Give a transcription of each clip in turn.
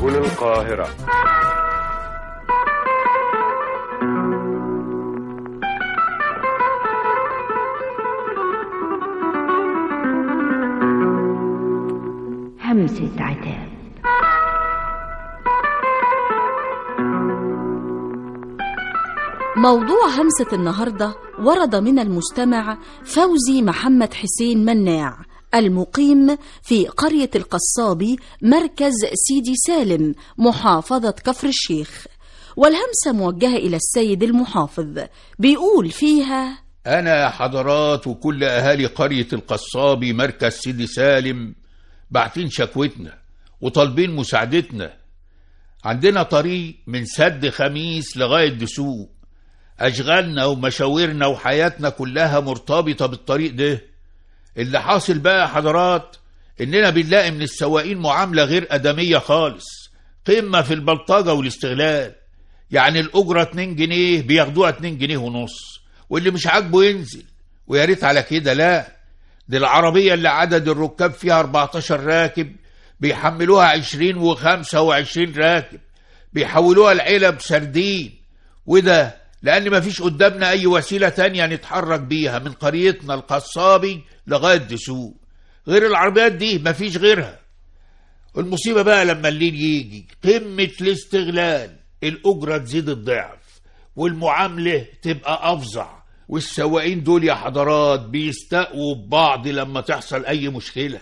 سبل القاهرة همسة عتاب موضوع همسة النهاردة ورد من المستمع فوزي محمد حسين مناع المقيم في قرية القصابي مركز سيدي سالم محافظة كفر الشيخ والهمسة موجهة إلى السيد المحافظ بيقول فيها أنا يا حضرات وكل أهالي قرية القصابي مركز سيدي سالم باعتين شكوتنا وطالبين مساعدتنا عندنا طريق من سد خميس لغاية دسوق أشغالنا ومشاورنا وحياتنا كلها مرتبطة بالطريق ده اللي حاصل بقى يا حضرات إننا بنلاقي من السواقين معاملة غير أدمية خالص قمة في البلطجة والاستغلال يعني الأجرة 2 جنيه بياخدوها 2 جنيه ونص واللي مش عاجبه ينزل ويا ريت على كده لا دي العربية اللي عدد الركاب فيها 14 راكب بيحملوها 20 و25 راكب بيحولوها العلب سردين وده لأن مفيش قدامنا أي وسيلة تانية نتحرك بيها من قريتنا القصابي لغاية دسوق غير العربيات دي مفيش غيرها المصيبة بقى لما الليل يجي قمة الاستغلال الأجرة تزيد الضعف والمعاملة تبقى أفظع والسواقين دول يا حضرات بيستقوا ببعض لما تحصل أي مشكلة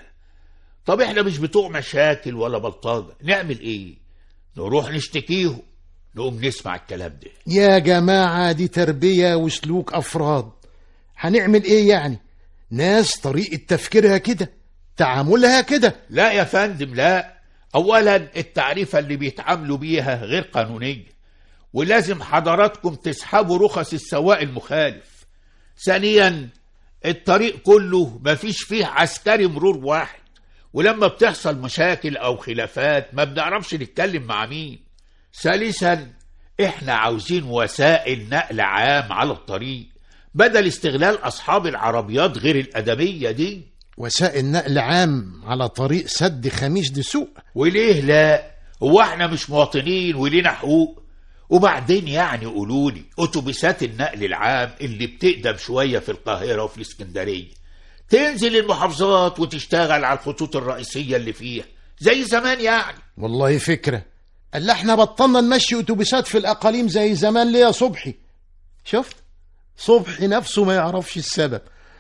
طب احنا مش بتوع مشاكل ولا بلطجة نعمل ايه نروح نشتكيهم نقوم نسمع الكلام ده يا جماعة دي تربية وسلوك أفراد هنعمل إيه يعني ناس طريقة تفكيرها كده تعاملها كده لا يا فندم لا اولا التعريفة اللي بيتعاملوا بيها غير قانونية ولازم حضراتكم تسحبوا رخص السواق المخالف ثانيا الطريق كله مفيش فيه عسكري مرور واحد ولما بتحصل مشاكل او خلافات ما بنعرفش نتكلم مع مين ثالثا احنا عاوزين وسائل نقل عام على الطريق بدل استغلال اصحاب العربيات غير الادميه دي وسائل نقل عام على طريق سد خميس دسوق وليه لا هو احنا مش مواطنين ولينا حقوق وبعدين يعني قولوا لي اتوبيسات النقل العام اللي بتقدم شويه في القاهره وفي الاسكندريه تنزل المحافظات وتشتغل على الخطوط الرئيسيه اللي فيها زي زمان يعني والله فكرة قال احنا بطلنا نمشي اتوبيسات في الأقاليم زي زمان ليه يا صبحي شفت صبحي نفسه ما يعرفش السبب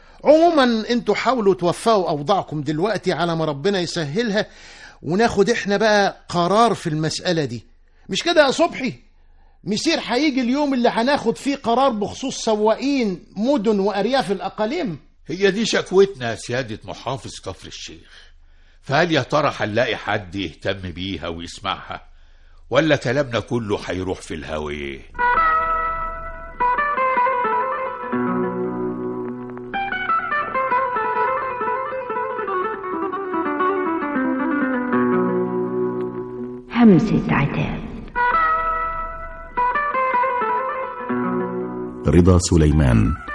عموما انتوا حاولوا توفقوا أوضاعكم دلوقتي على ما ربنا يسهلها وناخد احنا بقى قرار في المسألة دي مش كده يا صبحي مسير هيجي اليوم اللي هناخد فيه قرار بخصوص سواقين مدن وأرياف الأقاليم هي دي شكوتنا يا سيادة محافظ كفر الشيخ فهل يا ترى هنلاقي حد يهتم بيها ويسمعها ولا كلامنا كله هيروح في الهوية همسة عتاب رضا سليمان